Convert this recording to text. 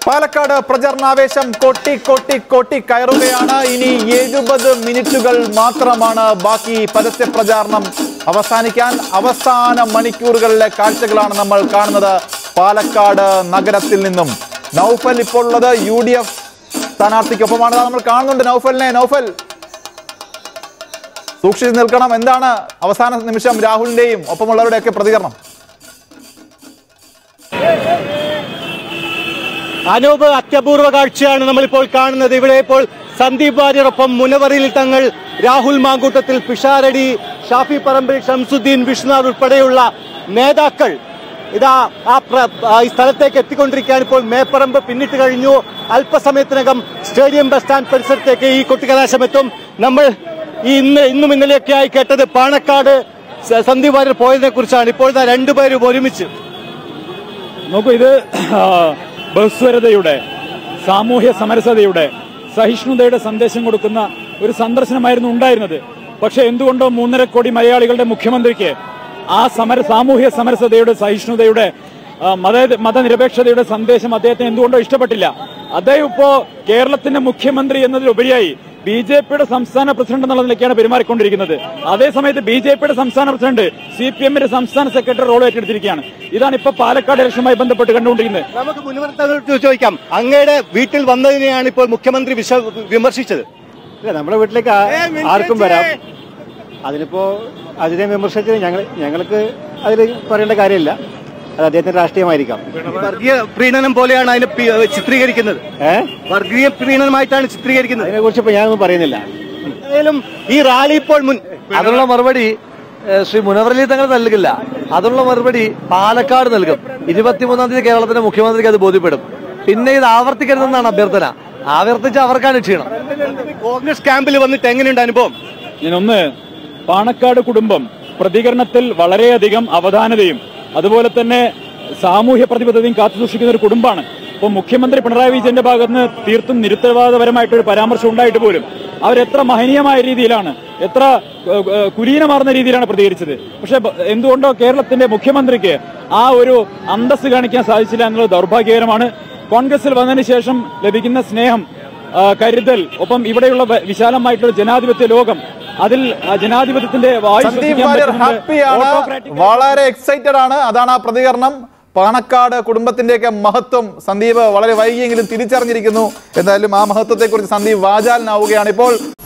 പാലക്കാട് പ്രചരണാവേശം കൊട്ടി കൊട്ടി കൊട്ടി കയറുകയാണ് ഇനി എഴുപത് മിനിറ്റുകൾ മാത്രമാണ് ബാക്കി പരസ്യ പ്രചാരണം അവസാനിക്കാൻ അവസാന മണിക്കൂറുകളിലെ കാഴ്ചകളാണ് നമ്മൾ കാണുന്നത് പാലക്കാട് നഗരത്തിൽ നിന്നും നൗഫൽ ഇപ്പോൾ ഉള്ളത് യു ഡി എഫ് സ്ഥാനാർത്ഥിക്കൊപ്പമാണ് നമ്മൾ കാണുന്നുണ്ട് നൗഫലിനെ നൗഫൽ സൂക്ഷിച്ചു നിൽക്കണം എന്താണ് അവസാന നിമിഷം രാഹുലിന്റെയും ഒപ്പമുള്ളവരുടെയൊക്കെ പ്രതികരണം അനൂപ് അത്യപൂർവ കാഴ്ചയാണ് നമ്മളിപ്പോൾ കാണുന്നത് ഇവിടെ ഇപ്പോൾ സന്ദീപ് വാര്യരൊപ്പം മുനവറിയിൽ തങ്ങൾ രാഹുൽ മാങ്കൂട്ടത്തിൽ പിഷാരടി ഷാഫി പറമ്പിൽ ഷംസുദ്ദീൻ വിഷ്ണുനാഥ് ഉൾപ്പെടെയുള്ള നേതാക്കൾ ഇതാ ആ പ്ര- ആ ഈ സ്ഥലത്തേക്ക് എത്തിക്കൊണ്ടിരിക്കുകയാണ് ഇപ്പോൾ മേപ്പറമ്പ് പിന്നിട്ട് കഴിഞ്ഞു അല്പസമയത്തിനകം സ്റ്റേഡിയം ബസ് സ്റ്റാൻഡ് പരിസരത്തേക്ക് ഈ കൊട്ടിക്കലാശം എത്തും നമ്മൾ ഈ ഇന്ന് ഇന്നും ഇന്നലെയൊക്കെ ആയി കേട്ടത് പാണക്കാട് സ- സന്ദീപ് വാര്യർ പോയതിനെ കുറിച്ചാണ് ഇപ്പോൾ ഇതാ രണ്ടുപേരും ഒരുമിച്ച് നോക്കൂ ഇത് ആ, ബഹുസ്വരതയുടെ സാമൂഹ്യ സമരസതയുടെ സഹിഷ്ണുതയുടെ സന്ദേശം കൊടുക്കുന്ന ഒരു സന്ദർശനമായിരുന്നു ഉണ്ടായിരുന്നത് പക്ഷെ എന്തുകൊണ്ടോ മൂന്നര കോടി മലയാളികളുടെ മുഖ്യമന്ത്രിക്ക് ആ സമര സാമൂഹ്യ സമരസതയുടെ സഹിഷ്ണുതയുടെ ആ, മത മതനിരപേക്ഷതയുടെ സന്ദേശം അദ്ദേഹത്തിന് എന്തുകൊണ്ടോ ഇഷ്ടപ്പെട്ടില്ല അദ്ദേഹം ഇപ്പോ കേരളത്തിന്റെ മുഖ്യമന്ത്രി എന്നതിലുപരിയായി ബി ജെ പിയുടെ സംസ്ഥാന പ്രസിഡന്റ് എന്നുള്ള നിലയ്ക്കാണ് പെരുമാറിക്കൊണ്ടിരിക്കുന്നത് അതേസമയത്ത് ബി ജെ പിയുടെ സംസ്ഥാന പ്രസിഡന്റ് സി പി എമ്മിന്റെ സംസ്ഥാന സെക്രട്ടറി റോൾ ഏറ്റെടുത്തിരിക്കുകയാണ് ഇതാണ് ഇപ്പൊ പാലക്കാട് ഇലക്ഷനുമായി ബന്ധപ്പെട്ട് കണ്ടുകൊണ്ടിരിക്കുന്നത് നമുക്ക് മുൻവർത്തകളോട് ചോദിക്കാം അങ്ങയുടെ വീട്ടിൽ വന്നതിനെയാണ് ഇപ്പോൾ മുഖ്യമന്ത്രി വിശ- വിമർശിച്ചത് ഇല്ല നമ്മുടെ വീട്ടിലേക്ക് ആ- ആർക്കും വരാം അതിനിപ്പോ അതിനെ വിമർശിച്ച് ഞങ്ങൾ ഞങ്ങൾക്ക് അതിൽ പറയേണ്ട കാര്യമില്ല അത് അദ്ദേഹത്തിന്റെ രാഷ്ട്രീയമായിരിക്കാം വർഗീയ പ്രീണനം പോലെയാണ് അതിനെ പി- ചിത്രീകരിക്കുന്നത് ഏഹ് വർഗീയ പ്രീണനമായിട്ടാണ് ചിത്രീകരിക്കുന്നത് അതിനെ കുറിച്ച് ഇപ്പൊ ഞാനൊന്നും പറയുന്നില്ല ഏതായാലും ഈ റാലി ഇപ്പോൾ മുൻ അതിനുള്ള മറുപടി ഏഹ്, ശ്രീ മുനവറലി തങ്ങൾ നൽകില്ല അതിനുള്ള മറുപടി പാലക്കാട് നൽകും ഇരുപത്തിമൂന്നാം തീയതി കേരളത്തിന്റെ മുഖ്യമന്ത്രിക്ക് അത് ബോധ്യപ്പെടും പിന്നെ ഇത് ആവർത്തിക്കരുതെന്നാണ് അഭ്യർത്ഥന ആവർത്തിച്ച് അവർക്കാണ് ക്ഷീണം കോൺഗ്രസ് ക്യാമ്പിൽ വന്നിട്ട് എങ്ങനെയുണ്ട് അനുഭവം ഞാനൊന്ന് പാണക്കാട് കുടുംബം പ്രതികരണത്തിൽ വളരെയധികം അവധാനതയും അതുപോലെ തന്നെ സാമൂഹ്യ പ്രതിബദ്ധതയും കാത്തുസൂക്ഷിക്കുന്ന ഒരു കുടുംബമാണ് ഇപ്പൊ മുഖ്യമന്ത്രി പിണറായി വിജയന്റെ ഭാഗത്ത് നിന്ന് തീർത്തും നിരുത്തരവാദപരമായിട്ടൊരു പരാമർശം ഉണ്ടായിട്ട് പോലും അവരെത്ര മഹനീയമായ രീതിയിലാണ് എത്ര ഏഹ്, ഏഹ്, കുലീനമാർന്ന രീതിയിലാണ് പ്രതികരിച്ചത് പക്ഷെ ബ- എന്തുകൊണ്ടോ കേരളത്തിന്റെ മുഖ്യമന്ത്രിക്ക് ആ ഒരു അന്തസ് കാണിക്കാൻ സാധിച്ചില്ല എന്നുള്ളത് ദൗർഭാഗ്യകരമാണ് കോൺഗ്രസിൽ വന്നതിന് ശേഷം ലഭിക്കുന്ന സ്നേഹം ആ, കരുതൽ ഒപ്പം ഇവിടെയുള്ള വ- വിശാലമായിട്ടുള്ള ജനാധിപത്യ ലോകം അതിൽ ആ, ജനാധിപത്യത്തിന്റെ വായു സന്ദീപ് ശ്വസിക്കാൻ വാര്യർ പറ്റുന്നുണ്ട്. ഹാപ്പിയാണ് Autocratic വളരെ എക്സൈറ്റഡ് ആണ് അതാണ് ആ പ്രതികരണം പാണക്കാട് കുടുംബത്തിന്റെയൊക്കെ മഹത്വം സന്ദീപ് വളരെ വൈകിയെങ്കിലും തിരിച്ചറിഞ്ഞിരിക്കുന്നു എന്തായാലും ആ മഹത്വത്തെ കുറിച്ച് സന്ദീപ് വാചാലനാവുകയാണ് ഇപ്പോൾ